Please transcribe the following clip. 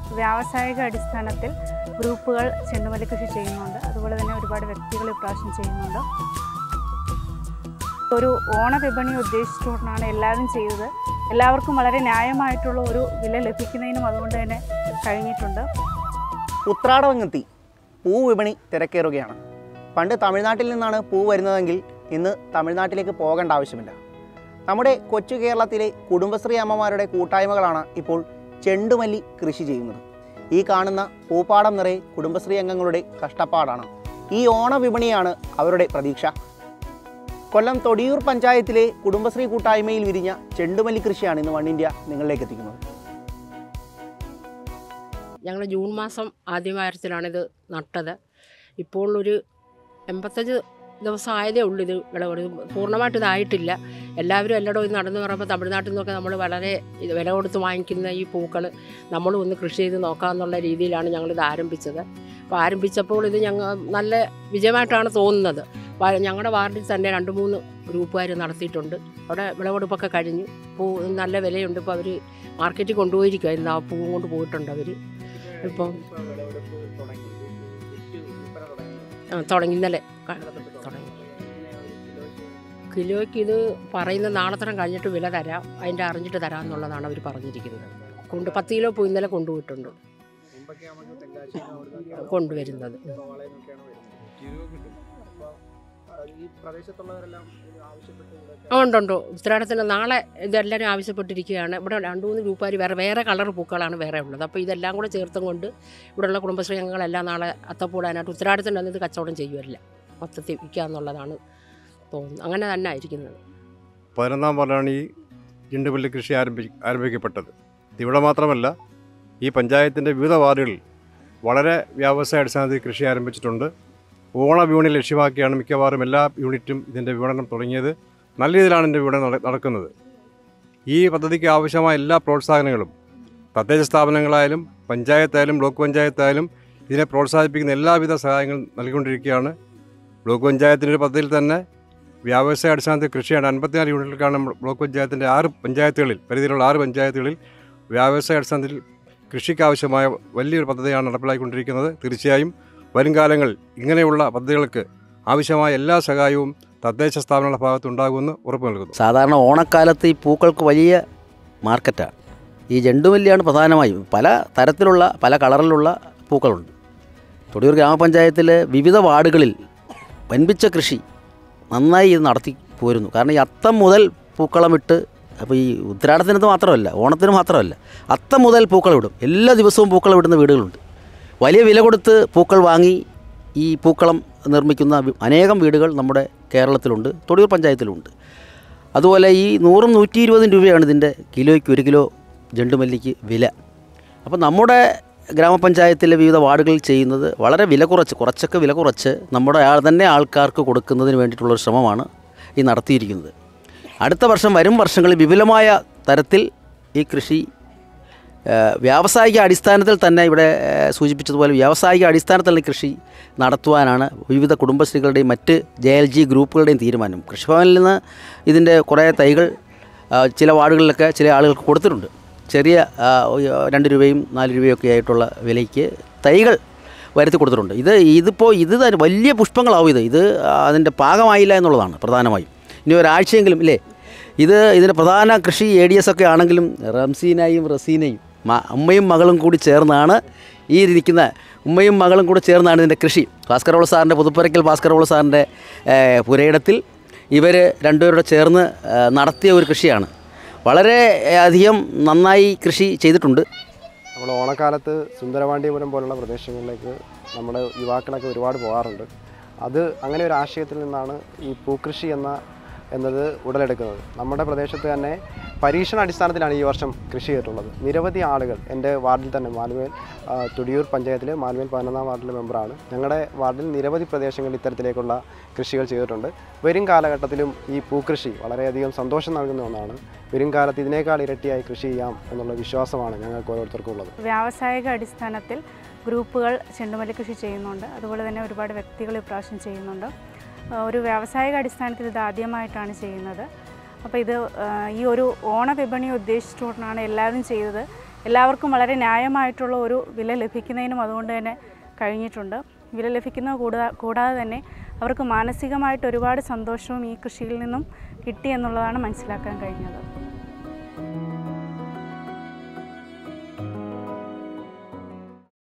വ്യാവസായിക അടിസ്ഥാനത്തിൽ ഗ്രൂപ്പുകൾ ചെണ്ടുമല്ലി കൃഷി ചെയ്യുന്നുണ്ട് അതുപോലെ തന്നെ ഒരുപാട് വ്യക്തികൾ ഇപ്രാവശ്യം ചെയ്യുന്നുണ്ട് ഒരു ഓണ വിപണി ഉദ്ദേശിച്ചുകൊണ്ടാണ് എല്ലാവരും ചെയ്തത് എല്ലാവർക്കും വളരെ ന്യായമായിട്ടുള്ള ഒരു വില ലഭിക്കുന്നതിനും അതുകൊണ്ട് തന്നെ കഴിഞ്ഞിട്ടുണ്ട് ഉത്രാടവങ്ങെത്തി പൂ വിപണി തിരക്കേറുകയാണ് പണ്ട് തമിഴ്നാട്ടിൽ നിന്നാണ് പൂ വരുന്നതെങ്കിൽ ഇന്ന് തമിഴ്നാട്ടിലേക്ക് പോകേണ്ട ആവശ്യമില്ല നമ്മുടെ കൊച്ചു കേരളത്തിലെ കുടുംബശ്രീ അമ്മമാരുടെ കൂട്ടായ്മകളാണ് ഇപ്പോൾ ചെണ്ടുമല്ലി കൃഷി ചെയ്യുന്നത് ഈ കാണുന്ന പൂപ്പാടം നിറയെ കുടുംബശ്രീ അംഗങ്ങളുടെ കഷ്ടപ്പാടാണ് ഈ ഓണ വിപണിയാണ് അവരുടെ പ്രതീക്ഷ കൊല്ലം തൊടിയൂർ പഞ്ചായത്തിലെ കുടുംബശ്രീ കൂട്ടായ്മയിൽ വിരിഞ്ഞ ചെണ്ടുമല്ലി കൃഷിയാണ് ഇന്ന് വൺ ഇന്ത്യ നിങ്ങളിലേക്ക് എത്തിക്കുന്നത് ഞങ്ങൾ ജൂൺ മാസം ആദ്യവാരത്തിലാണ് ഇത് നട്ടത് ഇപ്പോൾ ഒരു എൺപത്തഞ്ച് ദിവസം ആയതേ ഉള്ളൂ ഇത് വിളവെടു പൂർണ്ണമായിട്ട് ഇതായിട്ടില്ല എല്ലാവരും എല്ലായിടവും ഇത് നടന്നു പറയുമ്പോൾ തമിഴ്നാട്ടിൽ നിന്നൊക്കെ നമ്മൾ വളരെ ഇത് വില കൊടുത്ത് വാങ്ങിക്കുന്ന ഈ പൂക്കൾ നമ്മളും ഒന്ന് കൃഷി ചെയ്ത് നോക്കാമെന്നുള്ള രീതിയിലാണ് ഞങ്ങളിത് ആരംഭിച്ചത് അപ്പോൾ ആരംഭിച്ചപ്പോൾ ഇത് ഞങ്ങൾ നല്ല വിജയമായിട്ടാണ് തോന്നുന്നത് വ- ഞങ്ങളുടെ വാർഡിൽ തന്നെ രണ്ട് മൂന്ന് ഗ്രൂപ്പുകാർ നടത്തിയിട്ടുണ്ട് അവിടെ വിളവെടുപ്പൊക്കെ കഴിഞ്ഞു പൂ നല്ല വിലയുണ്ട് ഇപ്പോൾ അവർ മാർക്കറ്റിൽ കൊണ്ടുപോയിരിക്കുക ഇന്ന് ആ പൂവും കൊണ്ട് പോയിട്ടുണ്ട് അവർ ഇപ്പം ആ തുടങ്ങി ഇന്നലെ ക- തുടങ്ങി കിലോയ്ക്ക് ഇത് പറയുന്ന നാളത്തരം കഴിഞ്ഞിട്ട് വില തരാം അതിൻ്റെ അറിഞ്ഞിട്ട് തരാം എന്നുള്ളതാണ് അവർ പറഞ്ഞിരിക്കുന്നത് കൊണ്ട് പത്ത് കിലോ പൂ ഇന്നലെ കൊണ്ടുപോയിട്ടുണ്ട് കൊണ്ടുവരുന്നത് ആ, ഉണ്ട് ഉണ്ട് ഉത്തരാടത്തിന് നാളെ ഇതെല്ലാവരും ആവശ്യപ്പെട്ടിരിക്കുകയാണ് ഇവിടെ രണ്ട് മൂന്ന് ഗ്രൂപ്പുകാർ വേറെ വേറെ കളർ പൂക്കളാണ് വേറെ ഉള്ളത് അപ്പോൾ ഇതെല്ലാം കൂടെ ചേർത്തും കൊണ്ട് ഇവിടെയുള്ള കുടുംബശ്രീ അംഗങ്ങളെല്ലാം നാളെ അത്തപ്പൂടാനായിട്ട് ഉത്തരാടത്തിൻ്റെ അന്ന് ഇത് കച്ചവടം ചെയ്യുമല്ല മൊത്തത്തിൽ വിൽക്കുക എന്നുള്ളതാണ് തോന്നുന്നത് അങ്ങനെ തന്നെ ആയിരിക്കുന്നത് പതിനൊന്നാം വാർഡിലാണ് ഈ ചെണ്ടുമല്ലി കൃഷി ആരംഭി ആരംഭിക്കപ്പെട്ടത് ഇവിടെ മാത്രമല്ല ഈ പഞ്ചായത്തിൻ്റെ വിവിധ വാർഡുകളിൽ വളരെ വ്യാവസായ അടിസ്ഥാനത്തിൽ കൃഷി ആരംഭിച്ചിട്ടുണ്ട് ഓണ വിപണി ലക്ഷ്യമാക്കിയാണ് മിക്കവാറും എല്ലാ യൂണിറ്റും ഇതിൻ്റെ വിപണനം തുടങ്ങിയത് നല്ല രീതിയിലാണ് ഇതിൻ്റെ വിപണനം നട- നടക്കുന്നത് ഈ പദ്ധതിക്ക് ആവശ്യമായ എല്ലാ പ്രോത്സാഹനങ്ങളും തദ്ദേശ സ്ഥാപനങ്ങളായാലും പഞ്ചായത്തായാലും ബ്ലോക്ക് പഞ്ചായത്തായാലും ഇതിനെ പ്രോത്സാഹിപ്പിക്കുന്ന എല്ലാവിധ സഹായങ്ങളും നൽകിക്കൊണ്ടിരിക്കുകയാണ് ബ്ലോക്ക് പഞ്ചായത്തിൻ്റെ ഒരു പദ്ധതിയിൽ തന്നെ വ്യാവസായ അടിസ്ഥാനത്തിൽ കൃഷിയാണ് അൻപത്തിനാല് യൂണിറ്റുകൾക്കാണ് നമ്മൾ ബ്ലോക്ക് പഞ്ചായത്തിൻ്റെ ആറ് പഞ്ചായത്തുകളിൽ പരിധിയിലുള്ള ആറ് പഞ്ചായത്തുകളിൽ വ്യാവസായ അടിസ്ഥാനത്തിൽ കൃഷിക്കാവശ്യമായ വലിയൊരു പദ്ധതിയാണ് നടപ്പിലാക്കിക്കൊണ്ടിരിക്കുന്നത് തീർച്ചയായും വരും കാലങ്ങളിൽ ഇങ്ങനെയുള്ള പദ്ധതികൾക്ക് ആവശ്യമായ എല്ലാ സഹായവും തദ്ദേശ സ്ഥാപനങ്ങളുടെ ഭാഗത്തുണ്ടാകുമെന്ന് ഉറപ്പു നൽകുന്നു സാധാരണ ഓണക്കാലത്ത് ഈ പൂക്കൾക്ക് വലിയ മാർക്കറ്റാണ് ഈ ജണ്ടുമല്ലിയാണ് പ്രധാനമായും പല തരത്തിലുള്ള പല കളറിലുള്ള പൂക്കളുണ്ട് തൊടിയൂർ ഗ്രാമപഞ്ചായത്തിലെ വിവിധ വാർഡുകളിൽ വൻപിച്ച കൃഷി നന്നായി ഇത് നടത്തി പോരുന്നു കാരണം ഈ അത്തം മുതൽ പൂക്കളമിട്ട് അപ്പോൾ ഈ ഉത്തരാടത്തിനത് മാത്രമല്ല ഓണത്തിന് മാത്രമല്ല അത്തം മുതൽ പൂക്കൾ വിടും എല്ലാ ദിവസവും പൂക്കൾ വിടുന്ന വീടുകളുണ്ട് വലിയ വില കൊടുത്ത് പൂക്കൾ വാങ്ങി ഈ പൂക്കളം നിർമ്മിക്കുന്ന വി- അനേകം വീടുകൾ നമ്മുടെ കേരളത്തിലുണ്ട് തൊടിയൂർ പഞ്ചായത്തിലുണ്ട് അതുപോലെ ഈ നൂറും നൂറ്റി ഇരുപതും രൂപയാണ് ഇതിൻ്റെ കിലോയ്ക്ക് ഒരു കിലോ ജണ്ടുമല്ലിക്ക് വില അപ്പോൾ നമ്മുടെ ഗ്രാമപഞ്ചായത്തിലെ വിവിധ വാർഡുകളിൽ ചെയ്യുന്നത് വളരെ വില കുറച്ച് കുറച്ചൊക്കെ വില കുറച്ച് നമ്മുടെ ആൾ തന്നെ ആൾക്കാർക്ക് കൊടുക്കുന്നതിന് വേണ്ടിയിട്ടുള്ളൊരു ശ്രമമാണ് ഈ നടത്തിയിരിക്കുന്നത് അടുത്ത വർഷം വരും വർഷങ്ങളിൽ വിപുലമായ തരത്തിൽ ഈ കൃഷി ഏഹ്, വ്യാവസായിക അടിസ്ഥാനത്തിൽ തന്നെ ഇവിടെ ഏഹ്, സൂചിപ്പിച്ചതുപോലെ വ്യാവസായിക അടിസ്ഥാനത്തിൽ ഈ കൃഷി നടത്തുവാനാണ് വിവിധ കുടുംബശ്രീകളുടെയും മറ്റ് ജെ എൽ ജി ഗ്രൂപ്പുകളുടെയും തീരുമാനം കൃഷിഭവനിൽ നിന്ന് ഇതിൻ്റെ കുറേ തൈകൾ ആ, ചില വാർഡുകളിലൊക്കെ ചില ആളുകൾക്ക് കൊടുത്തിട്ടുണ്ട് ചെറിയ ആ, ഒരു രണ്ട് രൂപയും നാല് രൂപയൊക്കെ ആയിട്ടുള്ള വിലയ്ക്ക് തൈകൾ വരുത്തി കൊടുത്തിട്ടുണ്ട് ഇത് ഇതിപ്പോൾ ഇത് തന്നെ വലിയ പുഷ്പങ്ങളാവും ഇത് ഇത് അതിൻ്റെ പാകമായില്ല എന്നുള്ളതാണ് പ്രധാനമായും ഇനി ഒരാഴ്ചയെങ്കിലും ഇല്ലേ ഇത് ഇതിൻ്റെ പ്രധാന കൃഷി എ ഡി എസ് ഒക്കെ ആണെങ്കിലും റംസീനയും റസീനയും മ- അമ്മയും മകളും കൂടി ചേർന്നാണ് ഈ ഇരിക്കുന്ന ഉമ്മയും മകളും കൂടി ചേർന്നാണ് ഇതിൻ്റെ കൃഷി ഭാസ്കരോള സാറിൻ്റെ പുതുപ്പുരയ്ക്കൽ ഭാസ്കരോള സാറിൻ്റെ ഏഹ്, പുരയിടത്തിൽ ഇവർ രണ്ടുപേരുടെ ചേർന്ന് ഏഹ്, നടത്തിയ ഒരു കൃഷിയാണ് വളരെ ഏഹ്, അധികം നന്നായി കൃഷി ചെയ്തിട്ടുണ്ട് നമ്മൾ ഓണക്കാലത്ത് സുന്ദരപാണ്ഡ്യപുരം പോലുള്ള പ്രദേശങ്ങളിലേക്ക് നമ്മുടെ യുവാക്കളൊക്കെ ഒരുപാട് പോകാറുണ്ട് അത് അങ്ങനെ ഒരു ആശയത്തിൽ നിന്നാണ് ഈ പൂക്കൃഷി എന്ന എന്നത് ഉടലെടുക്കുന്നത് നമ്മുടെ പ്രദേശത്ത് തന്നെ പരീക്ഷണ അടിസ്ഥാനത്തിലാണ് ഈ വർഷം കൃഷി ചെയ്തിട്ടുള്ളത് നിരവധി ആളുകൾ എൻ്റെ വാർഡിൽ തന്നെ മാലുവേൽ ആ, തുടിയൂർ പഞ്ചായത്തിലെ മാലുവേൽ പതിനൊന്നാം വാർഡിലെ മെമ്പറാണ് ഞങ്ങളുടെ വാർഡിൽ നിരവധി പ്രദേശങ്ങളിൽ ഇത്തരത്തിലേക്കുള്ള കൃഷികൾ ചെയ്തിട്ടുണ്ട് വരും കാലഘട്ടത്തിലും ഈ പൂക്കൃഷി വളരെയധികം സന്തോഷം നൽകുന്ന ഒന്നാണ് വരും കാലത്ത് ഇതിനേക്കാൾ ഇരട്ടിയായി കൃഷി ചെയ്യാം എന്നുള്ള വിശ്വാസമാണ് ഞങ്ങൾക്ക് ഓരോരുത്തർക്കും ഉള്ളത് വ്യാവസായിക അടിസ്ഥാനത്തിൽ ഗ്രൂപ്പുകൾ ചെണ്ടുമല്ലി കൃഷി ചെയ്യുന്നുണ്ട് അതുപോലെ തന്നെ ഒരുപാട് വ്യക്തികൾ ഇപ്രാവശ്യം ചെയ്യുന്നുണ്ട് ആ, ഒരു വ്യാവസായിക അടിസ്ഥാനത്തിൽ ഇത് ആദ്യമായിട്ടാണ് ചെയ്യുന്നത് അപ്പോൾ ഇത് ആ, ഈ ഒരു ഓണ വിപണി ഉദ്ദേശിച്ചുകൊണ്ടാണ് എല്ലാവരും ചെയ്തത് എല്ലാവർക്കും വളരെ ന്യായമായിട്ടുള്ള ഒരു വില ലഭിക്കുന്നതിനും അതുകൊണ്ട് തന്നെ കഴിഞ്ഞിട്ടുണ്ട് വില ലഭിക്കുന്നത് കൂടാ കൂടാതെ തന്നെ അവർക്ക് മാനസികമായിട്ട് ഒരുപാട് സന്തോഷവും ഈ കൃഷിയിൽ നിന്നും കിട്ടി എന്നുള്ളതാണ് മനസ്സിലാക്കാൻ കഴിഞ്ഞത്